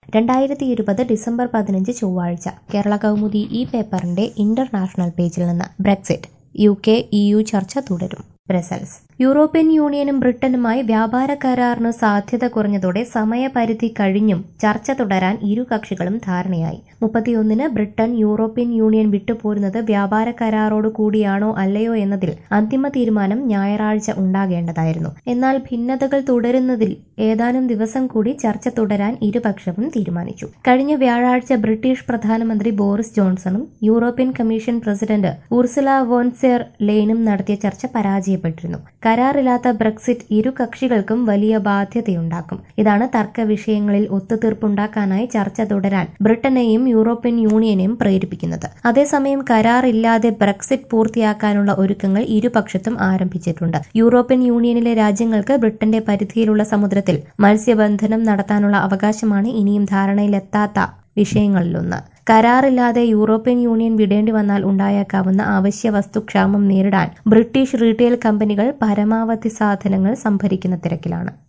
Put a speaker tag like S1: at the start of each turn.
S1: രണ്ടായിരത്തി ഇരുപത് ഡിസംബർ പതിനഞ്ച് ചൊവ്വാഴ്ച കേരള കൗമുദി ഈ പേപ്പറിന്റെ ഇന്റർനാഷണൽ പേജിൽ നിന്ന് Brexit U K E U ചർച്ച തുടരും ബ്രസൽസ് യൂറോപ്യൻ യൂണിയനും ബ്രിട്ടനുമായി വ്യാപാര കരാറിന് സാധ്യത കുറഞ്ഞതോടെ സമയപരിധി കഴിഞ്ഞും ചർച്ച തുടരാൻ ഇരു കക്ഷികളും ധാരണയായി മുപ്പത്തിയൊന്നിന് ബ്രിട്ടൻ യൂറോപ്യൻ യൂണിയൻ വിട്ടുപോരുന്നത് വ്യാപാര കരാറോട് കൂടിയാണോ അല്ലയോ എന്നതിൽ അന്തിമ തീരുമാനം ഞായറാഴ്ച ഉണ്ടാകേണ്ടതായിരുന്നു എന്നാൽ ഭിന്നതകൾ തുടരുന്നതിൽ ഏതാനും ദിവസം കൂടി ചർച്ച തുടരാൻ ഇരുപക്ഷവും തീരുമാനിച്ചു കഴിഞ്ഞ വ്യാഴാഴ്ച ബ്രിട്ടീഷ് പ്രധാനമന്ത്രി ബോറിസ് ജോൺസണും European commission president Ursula von der ലെയ്നും നടത്തിയ ചർച്ച പരാജയപ്പെട്ടിരുന്നു കരാറില്ലാത്ത ബ്രെക്സിറ്റ് ഇരു കക്ഷികൾക്കും വലിയ ബാധ്യതയുണ്ടാക്കും ഇതാണ് തർക്ക വിഷയങ്ങളിൽ ഒത്തുതീർപ്പുണ്ടാക്കാനായി ചർച്ച തുടരാൻ ബ്രിട്ടനെയും യൂറോപ്യൻ യൂണിയനെയും പ്രേരിപ്പിക്കുന്നത് അതേസമയം കരാറില്ലാതെ ബ്രെക്സിറ്റ് പൂർത്തിയാക്കാനുള്ള ഒരുക്കങ്ങൾ ഇരുപക്ഷത്തും ആരംഭിച്ചിട്ടുണ്ട് യൂറോപ്യൻ യൂണിയനിലെ രാജ്യങ്ങൾക്ക് ബ്രിട്ടന്റെ പരിധിയിലുള്ള സമുദ്രത്തിൽ മത്സ്യബന്ധനം നടത്താനുള്ള അവകാശമാണ് ഇനിയും ധാരണയിലെത്താത്ത വിഷയങ്ങളിലൊന്ന് കരാറില്ലാതെ യൂറോപ്യൻ യൂണിയൻ വിടേണ്ടി വന്നാൽ ഉണ്ടായേക്കാവുന്ന അവശ്യ വസ്തുക്ഷാമം നേരിടാൻ ബ്രിട്ടീഷ് റീറ്റെയിൽ കമ്പനികൾ പരമാവധി സാധനങ്ങൾ സംഭരിക്കുന്ന തിരക്കിലാണ്